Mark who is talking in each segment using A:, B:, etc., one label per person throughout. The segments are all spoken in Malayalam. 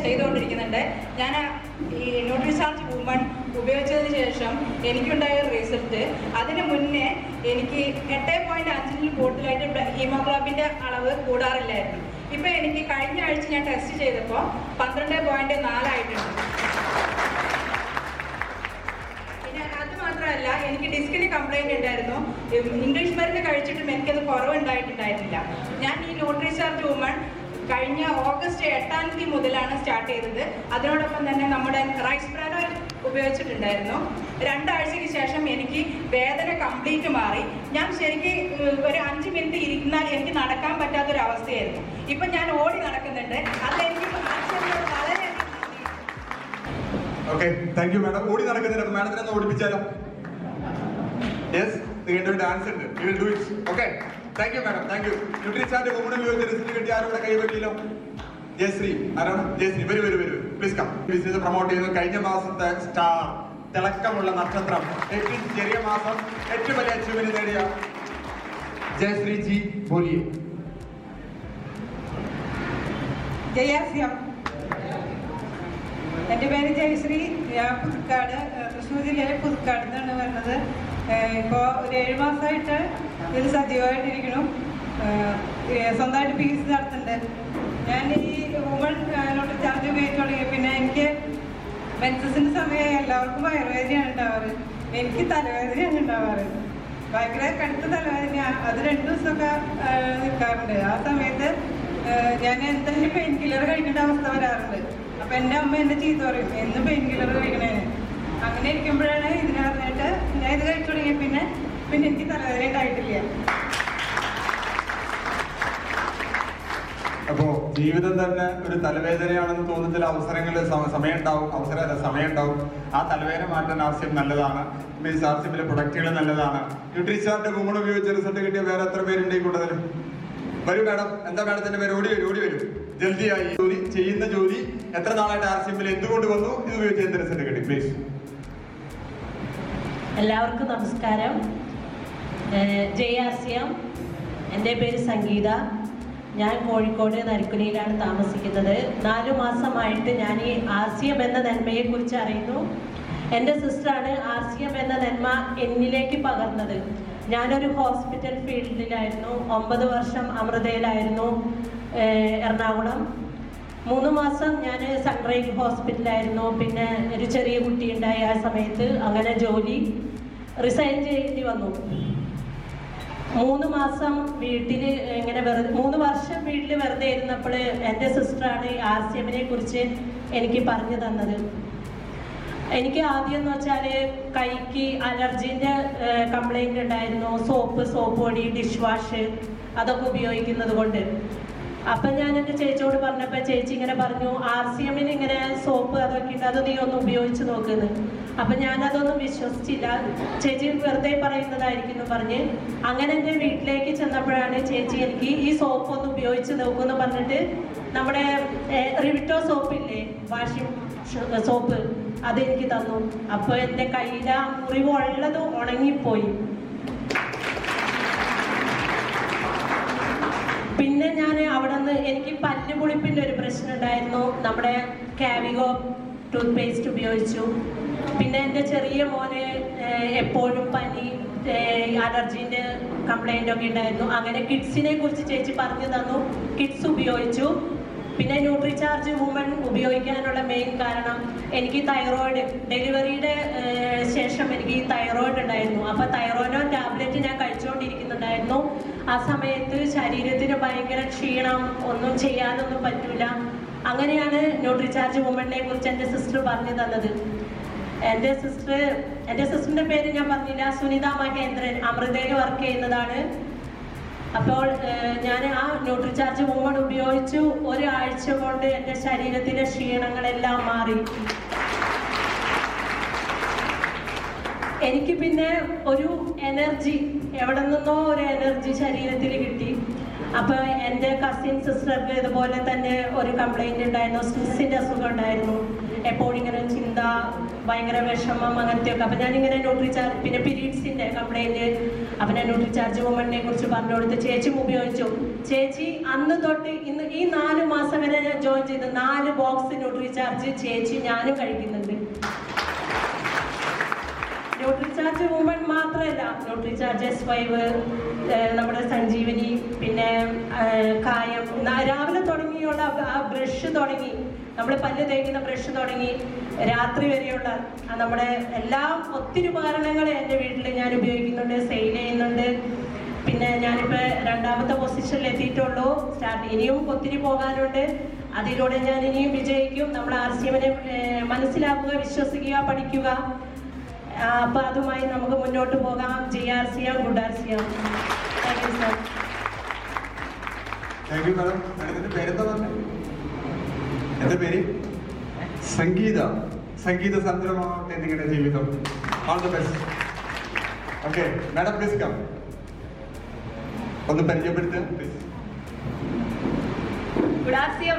A: ചെയ്തുകൊണ്ടിരിക്കുന്നുണ്ട് ഞാൻ ഈ ന്യൂട്രിചാർജ് വുമൺ ഉപയോഗിച്ചതിന് ശേഷം എനിക്കുണ്ടായ റിസൾട്ട് അതിന് മുന്നേ എനിക്ക് എട്ട് പോയിന്റ് അഞ്ചിൽ കൂടുതലായിട്ട് ഹീമോഗ്ലോബിൻ്റെ അളവ് കൂടാറില്ലായിരുന്നു ഇപ്പം എനിക്ക് കഴിഞ്ഞ ആഴ്ച ഞാൻ ടെസ്റ്റ് ചെയ്തപ്പോൾ പന്ത്രണ്ട് പോയിന്റ് നാലായിട്ടുണ്ട് പിന്നെ അത് മാത്രമല്ല എനിക്ക് ഡിസ്കിന് കംപ്ലൈന്റ് ഉണ്ടായിരുന്നു ഉം, ഇംഗ്ലീഷ് മരുന്ന് കഴിച്ചിട്ടും എനിക്കത് കുറവുണ്ടായിട്ടുണ്ടായിരുന്നില്ല ഞാൻ ഈ ന്യൂട്രിചാർജ് വുമൺ കഴിഞ്ഞ ഓഗസ്റ്റ് എട്ടാം തീയതി മുതലാണ് സ്റ്റാർട്ട് ചെയ്തത് അതിനോടൊപ്പം തന്നെ നമ്മുടെ റൈസ് ബ്രാനോ ഉപയോഗിച്ചിട്ടുണ്ടായിരുന്നു രണ്ടാഴ്ചയ്ക്ക് ശേഷം എനിക്ക് വേദന കംപ്ലീറ്റ് മാറി ഞാൻ ശരിക്കും ഉം, ഒരു അഞ്ച് മിനിറ്റ് ഇരുന്നാൽ എനിക്ക് നടക്കാൻ പറ്റാത്തൊരു അവസ്ഥയായിരുന്നു ഇപ്പം ഞാൻ ഓടി നടക്കുന്നുണ്ട് അതെനിക്ക് ആക്ച്വലി വളരെയധികം നന്ദി
B: ഓക്കെ താങ്ക് യു മാഡം ഓടി നടക്കുന്നുണ്ട് മാഡത്തിനെ ഒന്ന് ഓടിപ്പിച്ചാലോ യെസ് നിങ്ങളുടെ ഒരു ഡാൻസ് ഉണ്ട് you will do it okay thank you madam thank you Nutricharge woman ഉപയോഗിച്ച റിസൾട്ട് കിട്ടിയ ആരും ഇവിടെ കൈവക്കില്ലോ ജയശ്രീ ആരാണ് ജയശ്രീ വരൂ വരൂ വരൂ പ്ലീസ് കം ബിസിനസ് പ്രൊമോട്ട് ചെയ്യുന്നു കഴിഞ്ഞ മാസത്തെ സ്റ്റാർ തിളക്കമുള്ള നക്ഷത്രം ഏറ്റവും ചെറിയ മാസം ഏറ്റവും വലിയ അച്ചീവ്മെന്റ് നേടിയ ജയശ്രീ ജി ബോലിയെ
C: ജയാസ്യം എൻ്റെ പേര് ജയശ്രീ ഞാൻ പുതുക്കാട് ഏഹ് തൃശ്ശൂർ ജില്ലയിലെ പുതുക്കാട് നിന്നാണ് വരുന്നത് ഇപ്പോൾ ഒരു ഏഴ് മാസമായിട്ട് ഇതിൽ സജീവമായിട്ടിരിക്കണം ഏഹ് ഏഹ് സ്വന്തമായിട്ട് പി എസ് നടത്തുന്നുണ്ട് ഞാൻ ഈ വുമൺ നോട്ട് ചാർജ് ഉപയോഗിച്ച് തുടങ്ങി പിന്നെ എനിക്ക് മെൻസസിൻ്റെ സമയം എല്ലാവർക്കും വയറുവേദനയാണ് ഉണ്ടാവാറ് എനിക്ക് തലവേദനയാണ് ഉണ്ടാവാറ് ഭയങ്കര കടുത്ത തലവേദനയാണ് അത് രണ്ട് ദിവസമൊക്കെ ഏഹ് നിൽക്കാറുണ്ട് ആ സമയത്ത് ഏഹ് ഞാൻ എന്തെങ്കിലും പെയിൻ കില്ലർ കഴിക്കേണ്ട അവസ്ഥ വരാറുണ്ട് അപ്പൊ എൻ്റെ അമ്മ എന്നെ ചീത്ത പറയും എന്ന് പെയിൻ കില്ലർ കഴിക്കണേന് അങ്ങനെ ഇരിക്കുമ്പോഴാണ് ഇതിനറിഞ്ഞിട്ട് ഞാൻ ഇത് കഴിച്ചു തുടങ്ങിയ പിന്നെ പിന്നെ എനിക്ക് തലവേദന ഉണ്ടായിട്ടില്ല
B: അപ്പോ ജീവിതം തന്നെ ഒരു തലവേദനയാണെന്ന് തോന്നുന്ന ചില അവസരങ്ങളിൽ സമയം ഉണ്ടാവും അവസര അല്ല, സമയം ഉണ്ടാവും ആ തലവേദന മാറ്റാൻ ആവശ്യം നല്ലതാണ് മീൻസ് ആർസിപ്പിലെ പ്രൊഡക്റ്റുകൾ നല്ലതാണ് ന്യൂട്രിചാർട്ട് വുമൺ ഉപയോഗിച്ച റിസൾട്ട് കിട്ടിയ വേറെ എത്ര പേരുണ്ട് ഈ കൂടുതലും വരൂ മാഡം എന്താ മാഡത്തിന്റെ പേര് ഓടി വരും ഓടി വരും ജൽദിയായി ജോലി ചെയ്യുന്ന ജോലി എത്ര നാളായിട്ട് ആർ സി എമ്മിൽ എന്തുകൊണ്ട് വന്നു ഇത് ഉപയോഗിച്ച് എന്ത് റിസൾട്ട് കിട്ടി പ്ലീസ്
D: എല്ലാവർക്കും നമസ്കാരം ഏഹ് ജയ് ആസിയം എൻ്റെ പേര് സംഗീത ഞാൻ കോഴിക്കോട് നരിക്കുനിയിലാണ് താമസിക്കുന്നത് നാലു മാസമായിട്ട് ഞാൻ ഈ ആസിയം എന്ന നന്മയെക്കുറിച്ച് അറിയുന്നു എൻ്റെ സിസ്റ്ററാണ് ആസിയം എന്ന നന്മ എന്നിലേക്ക് പകർന്നത് ഞാനൊരു ഹോസ്പിറ്റൽ ഫീൽഡിലായിരുന്നു ഒമ്പത് വർഷം അമൃതയിലായിരുന്നു ഏഹ് എറണാകുളം മൂന്ന് മാസം ഞാൻ സൺറൈസ് ഹോസ്പിറ്റലായിരുന്നു പിന്നെ ഒരു ചെറിയ കുട്ടി ഉണ്ടായി ആ സമയത്ത് അങ്ങനെ ജോലി റിസൈൻ ചെയ്യേണ്ടി വന്നു മൂന്ന് മാസം വീട്ടിൽ ഇങ്ങനെ വെറുതെ മൂന്ന് വർഷം വീട്ടിൽ വെറുതെ ഇരുന്നപ്പോൾ എൻ്റെ സിസ്റ്ററാണ് ആർ സി എമ്മിനെ കുറിച്ച് എനിക്ക് പറഞ്ഞു തന്നത് എനിക്ക് ആദ്യം എന്ന് വെച്ചാൽ കൈക്ക് അലർജീൻ്റെ കംപ്ലൈൻറ്റ് ഉണ്ടായിരുന്നു സോപ്പ് സോപ്പ് പൊടി ഡിഷ് വാഷ് അതൊക്കെ ഉപയോഗിക്കുന്നത് കൊണ്ട് അപ്പം ഞാൻ എൻ്റെ ചേച്ചിയോട് പറഞ്ഞപ്പോൾ ചേച്ചി ഇങ്ങനെ പറഞ്ഞു ആർ സി എമ്മിന് ഇങ്ങനെ സോപ്പ് അതൊക്കെ ഉണ്ട് അത് നീ ഒന്ന് ഉപയോഗിച്ച് നോക്കുന്നു അപ്പം ഞാനതൊന്നും വിശ്വസിച്ചില്ല ചേച്ചി വെറുതെ പറയുന്നതായിരിക്കും എന്ന് പറഞ്ഞ് അങ്ങനെ എൻ്റെ വീട്ടിലേക്ക് ചെന്നപ്പോഴാണ് ചേച്ചി എനിക്ക് ഈ സോപ്പ് ഒന്ന് ഉപയോഗിച്ച് നോക്കുമെന്ന് പറഞ്ഞിട്ട് നമ്മുടെ റിവിറ്റോ സോപ്പില്ലേ വാഷിംഗ് സോപ്പ് അതെനിക്ക് തന്നു അപ്പോൾ എൻ്റെ കയ്യിൽ ആ മുറിവുള്ളത് ഉണങ്ങിപ്പോയി പിന്നെ ഞാൻ അവിടെ നിന്ന് എനിക്ക് പല്ല് പുളിപ്പിൻ്റെ ഒരു പ്രശ്നം ഉണ്ടായിരുന്നു നമ്മുടെ കാവിഗോ ടൂത്ത് പേസ്റ്റ് ഉപയോഗിച്ചു പിന്നെ എൻ്റെ ചെറിയ മോന് ഏഹ്, എപ്പോഴും പനി അലർജീൻ്റെ കംപ്ലൈൻ്റ് ഒക്കെ ഉണ്ടായിരുന്നു അങ്ങനെ കിഡ്സിനെ കുറിച്ച് ചേച്ചി പറഞ്ഞു തന്നു കിഡ്സ് ഉപയോഗിച്ചു പിന്നെ ന്യൂട്രിചാർജ് വുമൺ ഉപയോഗിക്കാനുള്ള മെയിൻ കാരണം എനിക്ക് തൈറോയിഡ് ഡെലിവറിയുടെ ഏഹ്, ശേഷം എനിക്ക് തൈറോയിഡ് ഉണ്ടായിരുന്നു അപ്പോൾ തൈറോയിഡോ ടാബ്ലറ്റ് ഞാൻ കഴിച്ചുകൊണ്ടിരിക്കുന്നുണ്ടായിരുന്നു ആ സമയത്ത് ശരീരത്തിന് ഭയങ്കര ക്ഷീണം ഒന്നും ചെയ്യാനൊന്നും പറ്റില്ല അങ്ങനെയാണ് ന്യൂട്രിചാർജ് വുമണിനെ കുറിച്ച് എൻ്റെ സിസ്റ്റർ പറഞ്ഞു തന്നത് എൻ്റെ സിസ്റ്റർ എൻ്റെ സിസ്റ്ററിൻ്റെ പേര് ഞാൻ പറഞ്ഞില്ല സുനിത മഹേന്ദ്രൻ അമൃതയിൽ വർക്ക് ചെയ്യുന്നതാണ് അപ്പോൾ ഞാൻ ആ ന്യൂട്രിചാർജ് വുമൺ ഉപയോഗിച്ചു ഒരാഴ്ച കൊണ്ട് എൻ്റെ ശരീരത്തിലെ ക്ഷീണങ്ങളെല്ലാം മാറി എനിക്ക് പിന്നെ ഒരു എനർജി എവിടെ നിന്നോ ഒരു എനർജി ശരീരത്തിൽ കിട്ടി അപ്പോൾ എൻ്റെ കസിൻ സിസ്റ്റർക്ക് ഇതുപോലെ തന്നെ ഒരു കംപ്ലൈൻറ്റ് ഉണ്ടായിരുന്നു സ്ട്രെസ്സിൻ്റെ അസുഖം ഉണ്ടായിരുന്നു എപ്പോഴും ഇങ്ങനെ ചിന്ത ഭയങ്കര വിഷമം അങ്ങനത്തെ ഒക്കെ അപ്പം ഞാനിങ്ങനെ ന്യൂട്രിചാർജ് പിന്നെ പീരീഡ്സിൻ്റെ കംപ്ലൈൻറ്റ് അപ്പം ഞാൻ ന്യൂട്രിചാർജ് വുമണിനെ കുറിച്ച് പറഞ്ഞു കൊടുത്ത് ചേച്ചിയും ഉപയോഗിച്ചു ചേച്ചി അന്ന് തൊട്ട് ഇന്ന് ഈ നാല് മാസം വരെ ഞാൻ ജോയിൻ ചെയ്ത് നാല് ബോക്സ് ന്യൂട്രിചാർജ് ചേച്ചി ഞാനും കഴിക്കുന്നുണ്ട് ന്യൂട്രിചാർജ് വുമൺ മാത്രമല്ല ന്യൂട്രിചാർജ് എസ് ഫൈവ് നമ്മുടെ സഞ്ജീവനി പിന്നെ ഏഹ്, കായം ന- രാവിലെ തുടങ്ങിയുള്ള ആ ബ്രഷ് തുടങ്ങി നമ്മൾ പല്ല് തേക്കുന്ന ബ്രഷ് തുടങ്ങി രാത്രി വരെയുള്ള ആ നമ്മുടെ എല്ലാ ഒത്തിരി ഉപകരണങ്ങൾ എൻ്റെ വീട്ടിൽ ഞാൻ ഉപയോഗിക്കുന്നുണ്ട് സെയിൽ ചെയ്യുന്നുണ്ട് പിന്നെ ഞാനിപ്പോൾ രണ്ടാമത്തെ പൊസിഷനിൽ എത്തിയിട്ടുള്ളൂ സ്റ്റാർട്ട് ഇനിയും ഒത്തിരി പോകാനുണ്ട് അതിലൂടെ ഞാൻ ഇനിയും വിജയിക്കും നമ്മൾ ആർ സി എമ്മിനെ മനസ്സിലാക്കുക വിശ്വസിക്കുക പഠിക്കുക ആ, അപ്പൊ അതുമായി നമുക്ക് മുന്നോട്ട് പോകാം Jai R C M good R C M thank you sir
B: thank you madam മാഡത്തിന്റെ പേരെന്താ പറഞ്ഞത് എന്റെ പേര് സംഗീത സംഗീത സന്ദ്രമാവട്ടെ നിങ്ങളുടെ ജീവിതം all the best okay madam please come ഒന്ന് പരിചയപ്പെടുത്തുക പ്ലീസ്
E: ഗുഡാസ്യം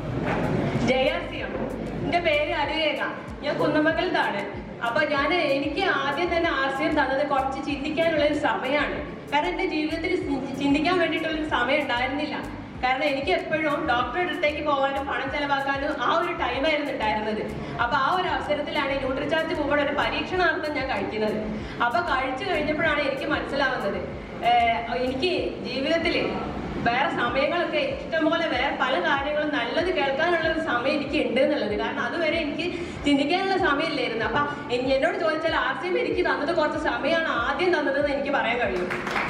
E: ജയാസ്യം എന്റെ പേര് അനുരേഖ ഞാൻ കുന്നമംഗലത്താണ് അപ്പൊ ഞാൻ എനിക്ക് ആദ്യം തന്നെ ആശയം തന്നത് കുറച്ച് ചിന്തിക്കാനുള്ള ഒരു സമയമാണ് കാരണം എന്റെ ജീവിതത്തിൽ ചി- ചിന്തിക്കാൻ വേണ്ടിയിട്ടുള്ള ഒരു സമയം ഉണ്ടായിരുന്നില്ല കാരണം എനിക്ക് എപ്പോഴും ഡോക്ടറുടെ അടുത്തേക്ക് പോകാനും പണം ചെലവാക്കാനും ആ ഒരു ടൈമായിരുന്നു ഉണ്ടായിരുന്നത് അപ്പൊ ആ ഒരു അവസരത്തിലാണ് ഈ ന്യൂട്രിചാർജ് പോകുമ്പോൾ ഒരു പരീക്ഷണാർത്ഥം ഞാൻ കഴിക്കുന്നത് അപ്പൊ കഴിച്ചു കഴിഞ്ഞപ്പോഴാണ് എനിക്ക് മനസ്സിലാവുന്നത് ഏഹ് എനിക്ക് ജീവിതത്തിൽ വേറെ സമയങ്ങളൊക്കെ ഇഷ്ടംപോലെ വേറെ പല കാര്യങ്ങളും നല്ലത് കേൾക്കാനുള്ള ഒരു സമയം എനിക്ക് ഉണ്ട് എന്നുള്ളത് കാരണം അതുവരെ എനിക്ക് ചിന്തിക്കാനുള്ള സമയമില്ലായിരുന്നു അപ്പൊ എൻ- എന്നോട് ചോദിച്ചാൽ ആദ്യം എനിക്ക് തന്നത് കുറച്ച് സമയമാണ് ആദ്യം തന്നതെന്ന് എനിക്ക് പറയാൻ കഴിയും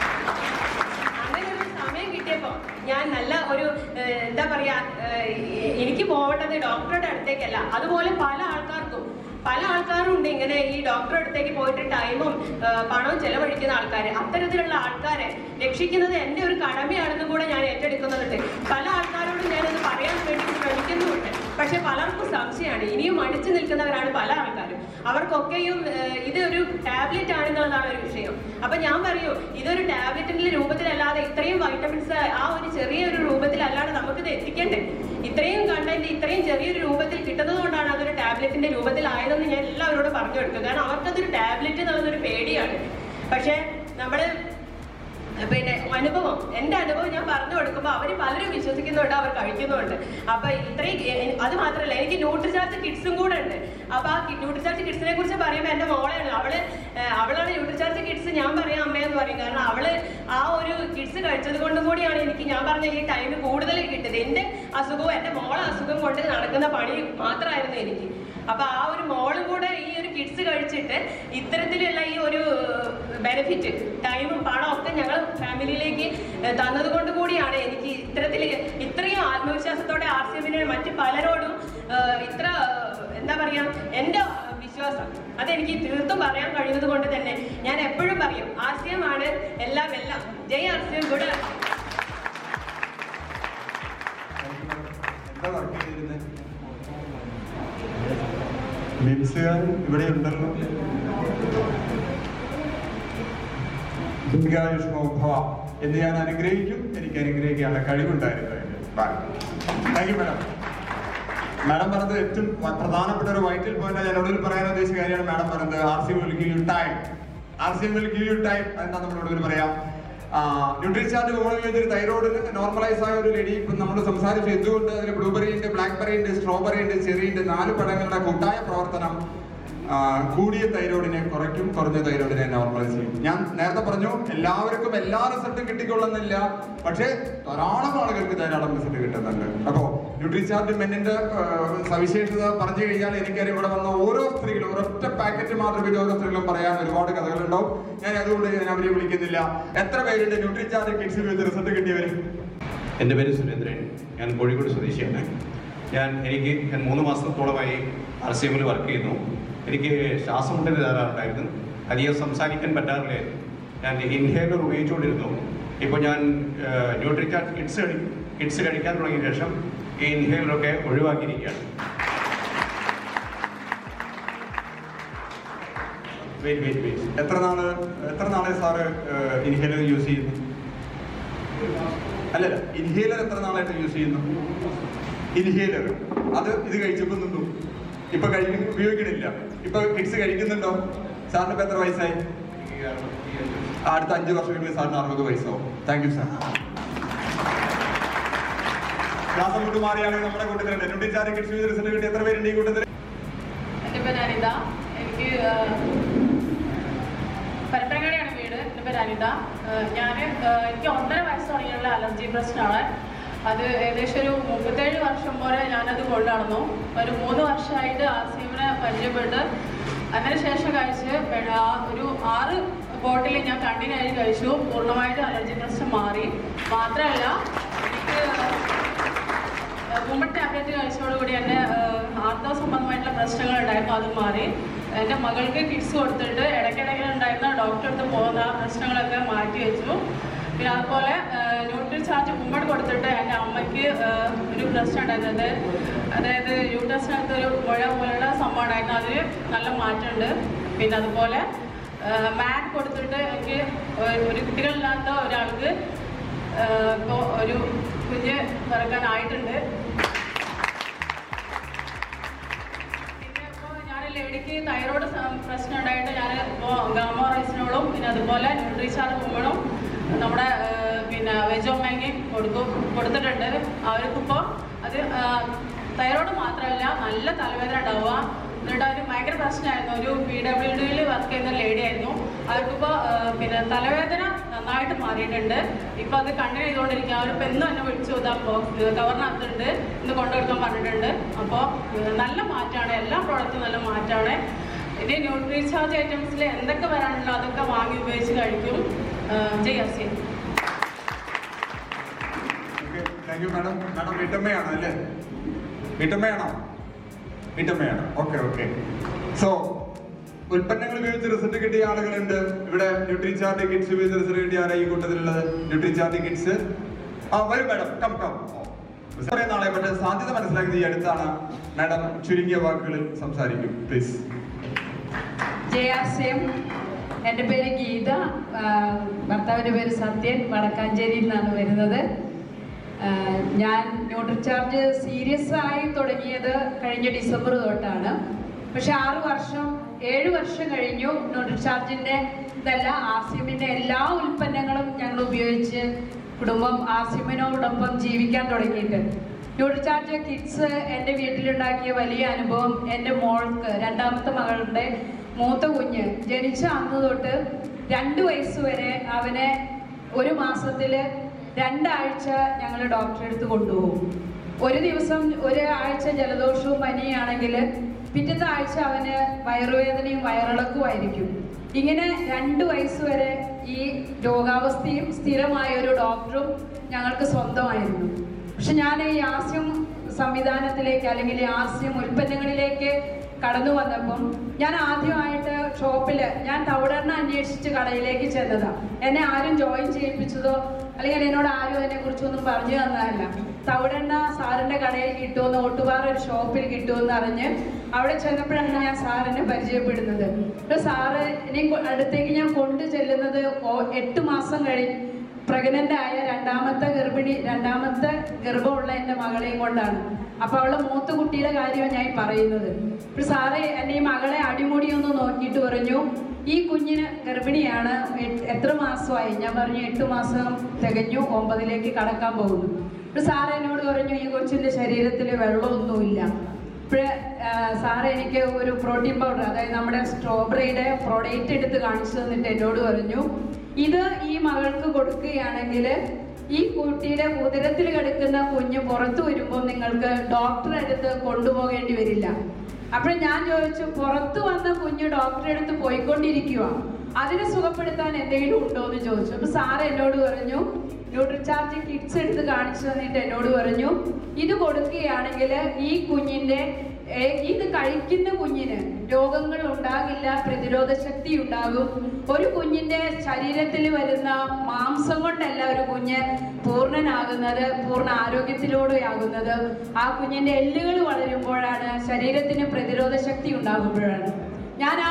E: അങ്ങനെ ഒരു സമയം കിട്ടിയപ്പോ ഞാൻ നല്ല ഒരു ഏഹ്, എന്താ പറയാ ഏഹ്, എനിക്ക് പോവേണ്ടത് ഡോക്ടറുടെ അടുത്തേക്കല്ല അതുപോലെ പല ആൾക്കാർക്കും പല ആൾക്കാരും ഉണ്ട് ഇങ്ങനെ ഈ ഡോക്ടറുടെ അടുത്തേക്ക് പോയിട്ട് ടൈമും ഏഹ്, പണവും ചെലവഴിക്കുന്ന ആൾക്കാർ അത്തരത്തിലുള്ള ആൾക്കാരെ രക്ഷിക്കുന്നത് എൻ്റെ ഒരു കടമയാണെന്നും കൂടെ ഞാൻ ഏറ്റെടുക്കുന്നുണ്ട് പല ആൾക്കാരോടും ഞാനത് പറയാൻ വേണ്ടി ശ്രമിക്കുന്നുമുണ്ട് പക്ഷെ പലർക്കും സംശയമാണ് ഇനിയും മടിച്ചു നിൽക്കുന്നവരാണ് പല ആൾക്കാരും അവർക്കൊക്കെയും ഏഹ്, ഇതൊരു ടാബ്ലറ്റ് ആണെന്നുള്ളതാണ് ഒരു വിഷയം അപ്പൊ ഞാൻ പറയൂ ഇതൊരു ടാബ്ലറ്റിന്റെ രൂപത്തിലല്ലാതെ ഇത്രയും വൈറ്റമിൻസ് ആ ഒരു ചെറിയൊരു രൂപത്തിലല്ലാതെ നമുക്കിത് എത്തിക്കണ്ടേ ഇത്രയും കണ്ടന്റ് ഇത്രയും ചെറിയൊരു രൂപത്തിൽ കിട്ടുന്നത് കൊണ്ടാണ് അതൊരു ടാബ്ലറ്റിന്റെ രൂപത്തിലായതെന്ന് ഞാൻ എല്ലാവരോടും പറഞ്ഞു കൊടുക്കും കാരണം അവർക്കതൊരു ടാബ്ലറ്റ് എന്നുള്ളതൊരു പേടിയാണ് പക്ഷെ നമ്മള് പിന്നെ അനുഭവം എന്റെ അനുഭവം ഞാൻ പറഞ്ഞു കൊടുക്കുമ്പോൾ അവർ പലരും വിശ്വസിക്കുന്നുണ്ട് അവർ കഴിക്കുന്നുണ്ട് അപ്പൊ ഇത്രയും എ- അത് മാത്രമല്ല എനിക്ക് ന്യൂട്രിചാർജ് കിഡ്സും കൂടെ ഉണ്ട് അപ്പൊ ആ ന്യൂട്രിചാർജ് കിഡ്സിനെ കുറിച്ച് പറയുമ്പോൾ എന്റെ മോളെയാണ് അവള് ഏഹ്, അവളാണ് ന്യൂട്രിചാർജ് കിഡ്സ് ഞാൻ പറയാം അമ്മയെന്ന് പറയും കാരണം അവള് ആ ഒരു കിഡ്സ് കഴിച്ചത് കൊണ്ടും കൂടിയാണ് എനിക്ക് ഞാൻ പറഞ്ഞ ഈ ടൈം കൂടുതൽ കിട്ടിയത് എന്റെ അസുഖവും എന്റെ മോളെ അസുഖം കൊണ്ട് നടക്കുന്ന പണി മാത്രമായിരുന്നു എനിക്ക് അപ്പൊ ആ ഒരു മോളും കൂടെ ഈ ഒരു കിഡ്സ് കഴിച്ചിട്ട് ഇത്തരത്തിലുള്ള ഈ ഒരു ബെനിഫിറ്റ് ടൈമും പണവും ഒക്കെ ഞങ്ങൾ ഫാമിലിയിലേക്ക് തന്നത് കൊണ്ട് കൂടിയാണ് എനിക്ക് ഇത്തരത്തിൽ ഇത്രയും ആത്മവിശ്വാസത്തോടെ ആർ സി എമ്മിനെ മറ്റ് പലരോടും ഏഹ്, ഇത്ര ഏഹ്, എന്താ പറയാ എന്റെ വിശ്വാസം അതെനിക്ക് തീർത്തും പറയാൻ കഴിയുന്നത് കൊണ്ട് തന്നെ ഞാൻ എപ്പോഴും പറയും ആർ സി എം ആണ് എല്ലാം എല്ലാം Jai R C M good
B: എന്താ വർക്ക് ചെയ്തിരുന്നത് മിംസുകാരൻ ഇവിടെ ഉണ്ടല്ലോ ദീർഘായുഷ്മോ ഭവ എന്ന് ഞാൻ അനുഗ്രഹിക്കും എനിക്ക് അനുഗ്രഹിക്കാനുള്ള കഴിവുണ്ടായിരുന്നു താങ്ക് യു മാഡം മാഡം പറഞ്ഞത് ഏറ്റവും വ- പ്രധാനപ്പെട്ട ഒരു വൈറ്റൽ പോയിന്റ് ഞാൻ ഒടുവിൽ പറയാൻ ഉദ്ദേശിച്ച കാര്യമാണ് മാഡം പറഞ്ഞത് R C will give you time R C will give you time എന്താ നമ്മൾ ഒടുവിൽ പറയാം ന്യൂട്രീചാർജ് ഉപയോഗിച്ചൊരു തൈറോയിഡ് നോർമലൈസ് ആയ ഒരു ലേഡി ഇപ്പം നമ്മൾ സംസാരിച്ചു എന്തുകൊണ്ട് അതിൽ ബ്ലൂബെറി ഉണ്ട് ബ്ലാക്ക്ബെറി ഉണ്ട് സ്ട്രോബെറി ഉണ്ട് ചെറി ഉണ്ട് നാല് പഴങ്ങളുടെ കൂട്ടായ പ്രവർത്തനം ആ, കൂടിയ തൈറോയിഡിനെ കുറയ്ക്കും കുറഞ്ഞ തൈറോയിഡിനെ നോർമലൈസ് ചെയ്യും ഞാൻ നേരത്തെ പറഞ്ഞു എല്ലാവർക്കും എല്ലാ റിസൾട്ടും കിട്ടിക്കൊള്ളുന്നില്ല പക്ഷേ ധാരാളം ആളുകൾക്ക് ധാരാളം റിസൾട്ട് കിട്ടുന്നുണ്ട് അപ്പോ ന്യൂട്രിചാർജ് മെന്നിന്റെ ആ, സവിശേഷത പറഞ്ഞു കഴിഞ്ഞാൽ എനിക്കറിയാം ഇവിടെ വന്ന ഓരോ സ്ത്രീകളും ഒരൊറ്റ പാക്കറ്റ് മാത്രമേ ഇത് ഓരോ സ്ത്രീകളും പറയാൻ ഒരുപാട് കഥകളുണ്ടാവും ഞാൻ അതുകൊണ്ട് ഞാൻ അവരെ വിളിക്കുന്നില്ല എത്ര പേരുണ്ട് ന്യൂട്രിചാർജ് കിഡ്സ് ഉപയോഗിച്ച് റിസൾട്ട് കിട്ടിയവര്
F: എൻ്റെ പേര് സുരേന്ദ്രൻ ഞാൻ കോഴിക്കോട് സ്വദേശിയാണ് ഞാൻ എനിക്ക് ഞാൻ മൂന്ന് മാസത്തോളമായി ആർ സി എമ്മിൽ വർക്ക് ചെയ്യുന്നു എനിക്ക് ശ്വാസം മുട്ടൽ തരാറുണ്ടായിരുന്നു അധികം സംസാരിക്കാൻ പറ്റാറില്ലായിരുന്നു ഞാൻ ഇൻഹേലർ ഉപയോഗിച്ചുകൊണ്ടിരുന്നു ഇപ്പോൾ ഞാൻ ന്യൂട്രിചാർജ് കിഡ്സ് കഴി കിഡ്സ് കഴിക്കാൻ തുടങ്ങിയ ശേഷം ഈ ഇൻഹേലറൊക്കെ ഒഴിവാക്കിയിരിക്കുകയാണ്
B: വെയിറ്റ് വെയിറ്റ് വെയിറ്റ് എത്ര നാള് എത്ര നാളെ സാറ് ഇൻഹേലർ യൂസ് ചെയ്യുന്നു അല്ലല്ല ഇൻഹേലർ എത്ര നാളായിട്ട് യൂസ് ചെയ്യുന്നു ഇൻഹേലർ അത് ഇത് കഴിച്ചപ്പോൾ നിന്നു ഇപ്പൊ കഴിക്കുന്ന ഉപയോഗിക്കണില്ല ഇപ്പൊ കിഡ്സ് കഴിക്കുന്നുണ്ടോ സാറിന് ഇപ്പൊ എത്ര വയസ്സായി ആ, അടുത്ത അഞ്ച് വർഷം കഴിയുമ്പോൾ സാറിന് അറുപത് വയസ്സാവും താങ്ക് യു സാർ ശ്വാസം വിട്ടു മാറിയാണെങ്കിൽ നമ്മുടെ കൂട്ടത്തിലുണ്ട് ട്വന്റി ചാറ് കിഡ്സ് റിസൾട്ട് കിട്ടി എത്ര പേരുണ്ട് ഈ കൂട്ടത്തിൽ
G: എൻ്റെ പേര് അനിത എനിക്ക് പരപ്പനങ്ങാടിയാണ് വീട് എൻ്റെ പേര് അനിത ഞാൻ എനിക്ക് ഒന്നര വയസ്സ് തുടങ്ങിയുള്ള അലർജി പ്രശ്നമാണ് അത് ഏകദേശം ഒരു മുപ്പത്തേഴ് വർഷം പോലെ ഞാനത് കൊണ്ടു നടന്നു ഒരു മൂന്ന് വർഷമായിട്ട് ആർ സി എമ്മിനെ പരിചയപ്പെട്ട് അതിനുശേഷം കഴിച്ച് വെ- ആ ഒരു ആറ് ബോട്ടിൽ ഞാൻ കണ്ടിന്യൂ ആയി കഴിച്ചു പൂർണ്ണമായിട്ട് അലർജി പ്രശ്നം മാറി മാത്രമല്ല എനിക്ക് കുമ്പൻ ടാബ്ലറ്റ് കഴിച്ചതോടുകൂടി എൻ്റെ ആർത്തവ സംബന്ധമായിട്ടുള്ള പ്രശ്നങ്ങൾ ഉണ്ടായിരുന്നു അത് മാറി എൻ്റെ മകൾക്ക് കിഡ്സ് കൊടുത്തിട്ട് ഇടയ്ക്കിടയ്ക്ക് ഉണ്ടായിരുന്ന ഡോക്ടറെ അടുത്ത് പോകുന്ന ആ പ്രശ്നങ്ങളൊക്കെ മാറ്റി വെച്ചു പിന്നെ അതുപോലെ ന്യൂട്രി ചാർജ് കുമ്പൻ കൊടുത്തിട്ട് എൻ്റെ അമ്മയ്ക്ക് ആ, ഒരു പ്രശ്നം ഉണ്ടായിരുന്നത് അതായത് യൂട്രസിനകത്ത് ഒരു മുഴ പോലെയുള്ള സംഭവം ഉണ്ടായിരുന്നു അതിന് നല്ല മാറ്റമുണ്ട് പിന്നെ അതുപോലെ മാറ്റ് കൊടുത്തിട്ട് എനിക്ക് ഒരു- ഒരു കുട്ടികളില്ലാത്ത ഒരാൾക്ക് ഇപ്പോൾ ഒരു കുഞ്ഞ് പിറക്കാനായിട്ടുണ്ട് പിന്നെ ഇപ്പോൾ ഞാൻ ലേഡിക്ക് തൈറോയ്ഡ് പ്രശ്നം ഉണ്ടായിട്ട് ഞാൻ ഇപ്പോൾ ഗാമോറൈസിനോളും പിന്നെ അതുപോലെ ന്യൂട്രീഷാർ കുമ്പളും നമ്മുടെ ആ, പിന്നെ വെജോമാഗയും കൊടുക്കും കൊടുത്തിട്ടുണ്ട് അവർക്കിപ്പോൾ അത് തൈറോയ്ഡ് മാത്രമല്ല നല്ല തലവേദന ഉണ്ടാവുക എന്നിട്ട് അവർ ഭയങ്കര പ്രശ്നമായിരുന്നു ഒരു പി ഡബ്ല്യു ഡിയിൽ വർക്ക് ചെയ്യുന്ന ലേഡി ആയിരുന്നു അവർക്കിപ്പോൾ പിന്നെ തലവേദന നന്നായിട്ട് മാറിയിട്ടുണ്ട് ഇപ്പോൾ അത് കണ്ടിന്യൂ ചെയ്തുകൊണ്ടിരിക്കുക അവരിപ്പോൾ എന്നും എന്നെ വിളിച്ചു ഇതാ കവറിനകത്തുണ്ട് ഇന്ന് കൊണ്ടുകൊടുക്കാൻ പറഞ്ഞിട്ടുണ്ട് അപ്പോൾ നല്ല മാറ്റമാണ് എല്ലാ പ്രോഡക്റ്റും നല്ല മാറ്റമാണ് ഇനി ന്യൂട്രി ചാർജ് ഐറ്റംസിൽ എന്തൊക്കെ വരാനുണ്ടോ അതൊക്കെ വാങ്ങി ഉപയോഗിച്ച് കഴിക്കും ചെയ്യാം സി
B: താങ്ക് യു മാഡം മാഡം വീട്ടമ്മയാണ് അല്ലേ വീട്ടമ്മയാണോ വീട്ടമ്മയാണ് ഓക്കെ ഓക്കെ സോ ഉൽപ്പന്നങ്ങൾ ഉപയോഗിച്ച് റിസൾട്ട് കിട്ടിയ ആളുകളുണ്ട് ഇവിടെ ന്യൂട്രി ചാർട്ട് കിഡ്സ് ഉപയോഗിച്ച് റിസൾട്ട് കിട്ടിയ ആരാ ഈ കൂട്ടത്തിലുള്ളത് ന്യൂട്രി ചാർട്ട് കിഡ്സ് ആ വരും മാഡം കം കം പറയുന്ന ആളെ പക്ഷേ സാധ്യത മനസ്സിലാക്കിയത് ഈ അടുത്താണ് മാഡം ചുരുങ്ങിയ വാക്കുകളിൽ സംസാരിക്കും പ്ലീസ്
H: ജയാസ്യം എൻ്റെ പേര് ഗീത ആ, ഭർത്താവിൻ്റെ പേര് സത്യൻ വടക്കാഞ്ചേരിയിൽ നിന്നാണ് വരുന്നത് ആ, ഞാൻ ന്യൂട്രിചാർജ് സീരിയസ് ആയി തുടങ്ങിയത് കഴിഞ്ഞ ഡിസംബർ തൊട്ടാണ് പക്ഷെ ആറ് വർഷം ഏഴ് വർഷം കഴിഞ്ഞു ന്യൂട്രിചാർജിൻ്റെ ഇതല്ല ആസിമിൻ്റെ എല്ലാ ഉൽപ്പന്നങ്ങളും ഞങ്ങൾ ഉപയോഗിച്ച് കുടുംബം ആസിമിനോടൊപ്പം ജീവിക്കാൻ തുടങ്ങിയിട്ട് ന്യൂട്രിചാർജ് കിഡ്സ് എൻ്റെ വീട്ടിലുണ്ടാക്കിയ വലിയ അനുഭവം എൻ്റെ മോൾക്ക് രണ്ടാമത്തെ മകളുടെ മൂത്ത കുഞ്ഞ് ജനിച്ച അന്ന് തൊട്ട് രണ്ട് വയസ്സ് വരെ അവനെ ഒരു മാസത്തിൽ രണ്ടാഴ്ച ഞങ്ങൾ ഡോക്ടറെ അടുത്ത് കൊണ്ടുപോകും ഒരു ദിവസം ഒരാഴ്ച ജലദോഷവും പനിയാണെങ്കിൽ പിറ്റത്തെ ആഴ്ച അവന് വയറുവേദനയും വയറിളക്കുമായിരിക്കും ഇങ്ങനെ രണ്ട് വയസ്സ് വരെ ഈ രോഗാവസ്ഥയും സ്ഥിരമായ ഒരു ഡോക്ടറും ഞങ്ങൾക്ക് സ്വന്തമായിരുന്നു പക്ഷെ ഞാൻ ഈ ആസ്യം സംവിധാനത്തിലേക്ക് അല്ലെങ്കിൽ ഈ ആസ്യം ഉൽപ്പന്നങ്ങളിലേക്ക് കടന്നു വന്നപ്പം ഞാൻ ആദ്യമായിട്ട് ഷോപ്പിൽ ഞാൻ തവിടെണ്ണ അന്വേഷിച്ച് കടയിലേക്ക് ചെന്നതാ എന്നെ ആരും ജോയിൻ ചെയ്യിപ്പിച്ചതോ അല്ലെങ്കിൽ എന്നോട് ആരും അതിനെ കുറിച്ചൊന്നും പറഞ്ഞു തന്നതല്ല തവിടെണ്ണ സാറിന്റെ കടയിൽ കിട്ടുമെന്ന് ഒട്ടുപാറ ഒരു ഷോപ്പിൽ കിട്ടുമെന്ന് അറിഞ്ഞ് അവിടെ ചെന്നപ്പോഴാണ് ഞാൻ സാറിനെ പരിചയപ്പെടുന്നത് അപ്പോൾ സാറ് ഇനി അടുത്തേക്ക് ഞാൻ കൊണ്ടു ചെല്ലുന്നത് ഓ- എട്ട് മാസം കഴിഞ്ഞ് പ്രഗ്നന്റ് ആയ രണ്ടാമത്തെ ഗർഭിണി രണ്ടാമത്തെ ഗർഭമുള്ള എൻ്റെ മകളെയും കൊണ്ടാണ് അപ്പൊ അവളെ മൂത്ത കുട്ടിയുടെ കാര്യമാണ് ഞാൻ ഈ പറയുന്നത് ഇപ്പൊ സാറ് എന്നെ ഈ മകളെ അടിമുടി ഒന്ന് നോക്കിയിട്ട് പറഞ്ഞു ഈ കുഞ്ഞിന് ഗർഭിണിയാണ് എട്ട്- എത്ര മാസമായി ഞാൻ പറഞ്ഞു എട്ട് മാസം തികഞ്ഞു ഒമ്പതിലേക്ക് കടക്കാൻ പോകുന്നു ഇപ്പൊ സാറ് എന്നോട് പറഞ്ഞു ഈ കൊച്ചിന്റെ ശരീരത്തിൽ വെള്ളമൊന്നുമില്ല ഇപ്പോഴ് സാറ് എനിക്ക് ഒരു പ്രോട്ടീൻ പൗഡർ അതായത് നമ്മുടെ സ്ട്രോബെറിയുടെ പ്രൊഡക്റ്റ് എടുത്ത് കാണിച്ചു തന്നിട്ട് എന്നോട് പറഞ്ഞു ഇത് ഈ മകൾക്ക് കൊടുക്കുകയാണെങ്കിൽ ഈ കുട്ടിയുടെ ഉദരത്തിൽ കിടക്കുന്ന കുഞ്ഞ് പുറത്തു വരുമ്പോൾ നിങ്ങൾക്ക് ഡോക്ടറെ അടുത്ത് കൊണ്ടുപോകേണ്ടി വരില്ല അപ്പോൾ ഞാൻ ചോദിച്ചു പുറത്തു വന്ന കുഞ്ഞ് ഡോക്ടറെ അടുത്ത് പോയിക്കൊണ്ടിരിക്കുക അതിനെ സുഖപ്പെടുത്താൻ എന്തെങ്കിലും ഉണ്ടോ എന്ന് ചോദിച്ചു അപ്പൊ സാറ് എന്നോട് പറഞ്ഞു ന്യൂട്രിചാർജ് കിഡ്സ് എടുത്ത് കാണിച്ചു തന്നിട്ട് എന്നോട് പറഞ്ഞു ഇത് കൊടുക്കുകയാണെങ്കിൽ ഈ കുഞ്ഞിന്റെ ഏ, ഇത് കഴിക്കുന്ന കുഞ്ഞിന് രോഗങ്ങൾ ഉണ്ടാകില്ല പ്രതിരോധ ശക്തി ഉണ്ടാകും ഒരു കുഞ്ഞിന്റെ ശരീരത്തിൽ വരുന്ന മാംസം കൊണ്ടല്ല ഒരു കുഞ്ഞ് പൂർണ്ണനാകുന്നത് പൂർണ്ണ ആരോഗ്യത്തിലൂടെയാകുന്നത് ആ കുഞ്ഞിന്റെ എല്ലുകൾ വളരുമ്പോഴാണ് ശരീരത്തിന് പ്രതിരോധ ശക്തി ഉണ്ടാകുമ്പോഴാണ് ഞാൻ ആ വാക്കുകൾ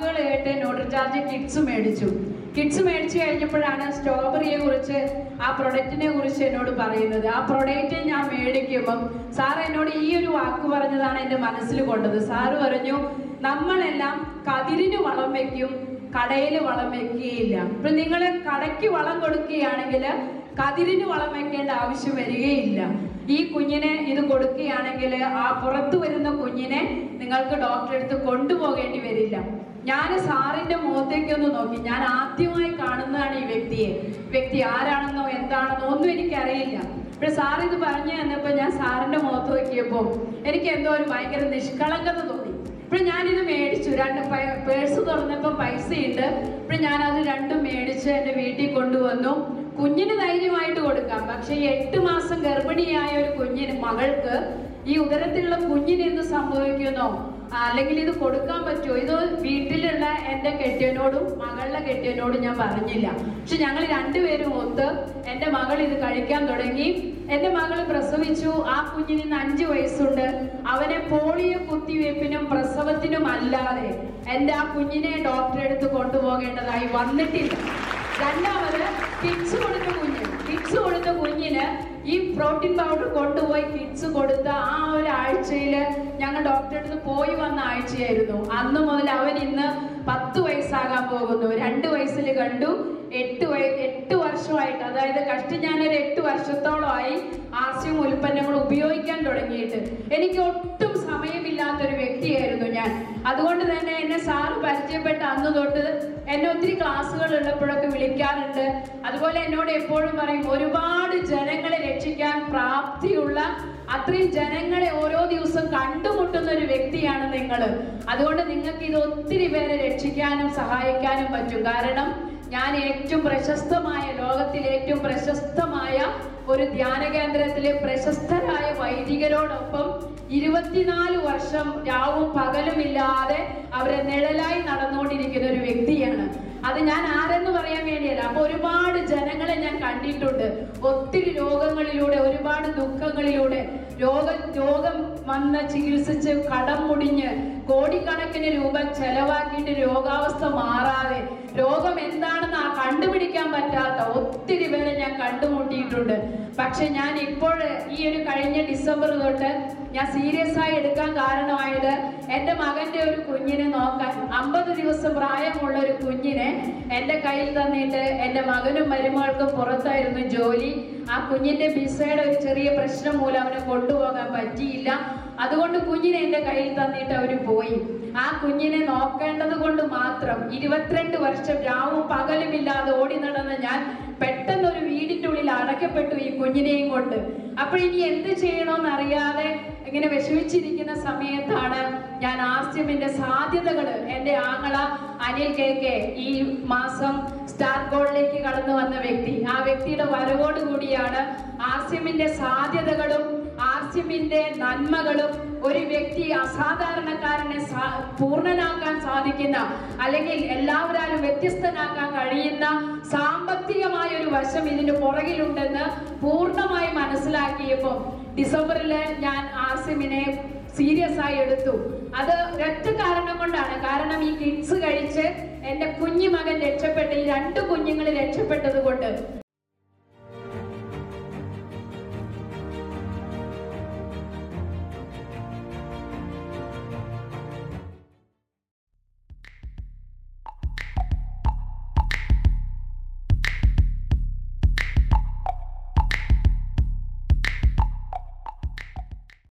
H: വാക്കുകൾ കേട്ട് നോട്ടർ ചാർജ് കിഡ്സ് മേടിച്ചു കിഡ്സ് മേടിച്ചു കഴിഞ്ഞപ്പോഴാണ് സ്ട്രോബെറിയെ കുറിച്ച് ആ പ്രൊഡക്റ്റിനെ കുറിച്ച് എന്നോട് പറയുന്നത് ആ പ്രൊഡക്റ്റ് ഞാൻ മേടിക്കുമ്പം സാർ എന്നോട് ഈ ഒരു വാക്ക് പറഞ്ഞതാണ് എൻ്റെ മനസ്സിൽ കൊണ്ടത് സാറ് പറഞ്ഞു നമ്മളെല്ലാം കതിരിന് വളം വെക്കും കടയിൽ വളം വെക്കുകയില്ല ഇപ്പൊ നിങ്ങൾ കടയ്ക്ക് വളം കൊടുക്കുകയാണെങ്കിൽ കതിരിന് വളം വെക്കേണ്ട ആവശ്യം വരികയില്ല ഈ കുഞ്ഞിനെ ഇത് കൊടുക്കുകയാണെങ്കിൽ ആ പുറത്തു വരുന്ന കുഞ്ഞിനെ നിങ്ങൾക്ക് ഡോക്ടറെ അടുത്ത് കൊണ്ടുപോകേണ്ടി വരില്ല ഞാൻ സാറിന്റെ മുഖത്തേക്ക് ഒന്ന് നോക്കി ഞാൻ ആദ്യമായി കാണുന്നതാണ് ഈ വ്യക്തിയെ വ്യക്തി ആരാണെന്നോ എന്താണെന്നോ ഒന്നും എനിക്കറിയില്ല ഇപ്പോൾ സാർ ഇത് പറഞ്ഞു തന്നപ്പോൾ ഞാൻ സാറിന്റെ മുഖത്ത് നോക്കിയപ്പോൾ എനിക്ക് എന്തോ ഒരു ഭയങ്കര നിഷ്കളങ്കത തോന്നി ഇപ്പോൾ ഞാനിത് മേടിച്ചു രണ്ട് പേഴ്സ് തുറന്നപ്പോൾ പൈസയുണ്ട് ഇപ്പോൾ ഞാനത് രണ്ടും മേടിച്ച് എൻ്റെ വീട്ടിൽ കൊണ്ടുവന്നു കുഞ്ഞിന് ധൈര്യമായിട്ട് കൊടുക്കാം പക്ഷേ ഈ എട്ട് മാസം ഗർഭിണിയായ ഒരു കുഞ്ഞിന് മകൾക്ക് ഈ ഉദരത്തിലുള്ള കുഞ്ഞിന് എന്ത് സംഭവിക്കുന്നോ അല്ലെങ്കിൽ ഇത് കൊടുക്കാൻ പറ്റുമോ ഇത് വീട്ടിലുള്ള എൻ്റെ കെട്ടിയനോടും മകളുടെ കെട്ടിയനോടും ഞാൻ പറഞ്ഞില്ല പക്ഷെ ഞങ്ങൾ രണ്ടുപേരും ഒത്ത് എൻ്റെ മകൾ ഇത് കഴിക്കാൻ തുടങ്ങി എൻ്റെ മകൾ പ്രസവിച്ചു ആ കുഞ്ഞിന് ഇന്ന് അഞ്ച് വയസ്സുണ്ട് അവനെ പോളിയോ കുത്തിവയ്പ്പിനും പ്രസവത്തിനും അല്ലാതെ എൻ്റെ ആ കുഞ്ഞിനെ ഡോക്ടറെ അടുത്ത് കൊണ്ടുപോകേണ്ടതായി വന്നിട്ടില്ല രണ്ടാമത് കിഡ്സ് കൊടുത്ത കുഞ്ഞ് കിഡ്സ് കൊടുത്ത കുഞ്ഞിന് ഈ പ്രോട്ടീൻ പൗഡർ കൊണ്ടുപോയി കിഡ്സ് കൊടുത്ത ആ ഒരു ആഴ്ചയിൽ ഞങ്ങൾ ഡോക്ടറെ അടുത്ത് പോയി വന്ന ആഴ്ചയായിരുന്നു അന്ന് മുതൽ അവൻ ഇന്ന് പത്ത് വയസ്സാകാൻ പോകുന്നു രണ്ട് വയസ്സിൽ കണ്ടു എട്ട് വയ എട്ട് വർഷമായിട്ട് അതായത് കഷ്ടി ഞാനൊരു എട്ട് വർഷത്തോളമായി ആസ്യം ഉൽപ്പന്നങ്ങൾ ഉപയോഗിക്കാൻ തുടങ്ങിയിട്ട് എനിക്ക് ഒട്ടും സമയമില്ലാത്തൊരു വ്യക്തിയായിരുന്നു ഞാൻ അതുകൊണ്ട് തന്നെ എന്നെ സാറ് പരിചയപ്പെട്ട അന്ന് തൊട്ട് എന്നെ ഒത്തിരി ക്ലാസ്സുകൾ ഉള്ളപ്പോഴൊക്കെ വിളിക്കാറുണ്ട് അതുപോലെ എന്നോട് എപ്പോഴും പറയും ഒരുപാട് ജനങ്ങളെ രക്ഷിക്കാൻ പ്രാപ്തിയുള്ള അത്രയും ജനങ്ങളെ ഓരോ ദിവസം കണ്ടുമുട്ടുന്ന ഒരു വ്യക്തിയാണ് നിങ്ങൾ അതുകൊണ്ട് നിങ്ങൾക്ക് ഇത് ഒത്തിരി പേരെ രക്ഷിക്കാനും സഹായിക്കാനും പറ്റും കാരണം ഞാൻ ഏറ്റവും പ്രശസ്തമായ ലോകത്തിലെ ഏറ്റവും പ്രശസ്തമായ ഒരു ധ്യാന കേന്ദ്രത്തിലെ പ്രശസ്തരായ വൈദികരോടൊപ്പം ഇരുപത്തിനാല് വർഷം രാവും പകലുമില്ലാതെ അവരെ നിഴലായി നടന്നുകൊണ്ടിരിക്കുന്ന ഒരു വ്യക്തിയാണ് അത് ഞാൻ ആരെന്ന് പറയാൻ വേണ്ടിയല്ല അപ്പൊ ഒരുപാട് ജനങ്ങളെ ഞാൻ കണ്ടിട്ടുണ്ട് ഒത്തിരി രോഗങ്ങളിലൂടെ ഒരുപാട് ദുഃഖങ്ങളിലൂടെ രോഗ രോഗം വന്ന് ചികിത്സിച്ച് കടം മുടിഞ്ഞ് കോടിക്കണക്കിന് രൂപ ചെലവാക്കിയിട്ട് രോഗാവസ്ഥ മാറാതെ രോഗം എന്താണെന്ന് ആ കണ്ടുപിടിക്കാൻ പറ്റാത്ത ഒത്തിരി പേരെ ഞാൻ കണ്ടുമുട്ടിയിട്ടുണ്ട് പക്ഷെ ഞാൻ ഇപ്പോൾ ഈ ഒരു കഴിഞ്ഞ ഡിസംബർ തൊട്ട് ഞാൻ സീരിയസ് ആയി എടുക്കാൻ കാരണമായത് എൻ്റെ മകൻ്റെ ഒരു കുഞ്ഞിനെ നോക്കാൻ അമ്പത് ദിവസം പ്രായമുള്ള ഒരു കുഞ്ഞിനെ എൻ്റെ കയ്യിൽ തന്നിട്ട് എൻ്റെ മകനും മരുമകൾക്കും പുറത്തായിരുന്നു ജോലി ആ കുഞ്ഞിൻ്റെ വിസയുടെ ഒരു ചെറിയ പ്രശ്നം മൂലം അവനെ കൊണ്ടുപോകാൻ പറ്റിയില്ല അതുകൊണ്ട് കുഞ്ഞിനെ എൻ്റെ കയ്യിൽ തന്നിട്ട് അവർ പോയി ആ കുഞ്ഞിനെ നോക്കേണ്ടത് കൊണ്ട് മാത്രം ഇരുപത്തിരണ്ട് വർഷം രാവും പകലുമില്ലാതെ ഓടി നടന്ന ഞാൻ പെട്ടെന്ന് ഒരു വീടിൻ്റെ ഉള്ളിൽ അടയ്ക്കപ്പെട്ടു ഈ കുഞ്ഞിനെയും കൊണ്ട് അപ്പോൾ ഇനി എന്ത് ചെയ്യണമെന്ന് അറിയാതെ ഇങ്ങനെ വിഷമിച്ചിരിക്കുന്ന സമയത്താണ് ഞാൻ ആസ്യമിന്റെ സാധ്യതകൾ എൻ്റെ ആങ്ങള അനിൽ കെ കെ ഈ മാസം സ്റ്റാർ ഗോൾഡിലേക്ക് കടന്നു വന്ന വ്യക്തി ആ വ്യക്തിയുടെ വരവോട് കൂടിയാണ് ആസ്യമിന്റെ സാധ്യതകളും ആസ്യമിന്റെ നന്മകളും ഒരു വ്യക്തി അസാധാരണക്കാരനെ സാ- പൂർണ്ണനാക്കാൻ സാധിക്കുന്ന അല്ലെങ്കിൽ എല്ലാവരും വ്യത്യസ്തനാക്കാൻ കഴിയുന്ന സാമ്പത്തികമായ ഒരു വശം ഇതിന് പുറകിലുണ്ടെന്ന് പൂർണ്ണമായി മനസ്സിലാക്കിയപ്പോൾ ഡിസംബറിൽ ഞാൻ ആസിമിനെ സീരിയസ് ആയി എടുത്തു അത് ഒരൊറ്റ കാരണം കൊണ്ടാണ് കാരണം ഈ കിഡ്സ് കഴിച്ച് എൻ്റെ കുഞ്ഞു മകൻ രക്ഷപ്പെട്ട് ഈ രണ്ട് കുഞ്ഞുങ്ങൾ രക്ഷപ്പെട്ടത് കൊണ്ട്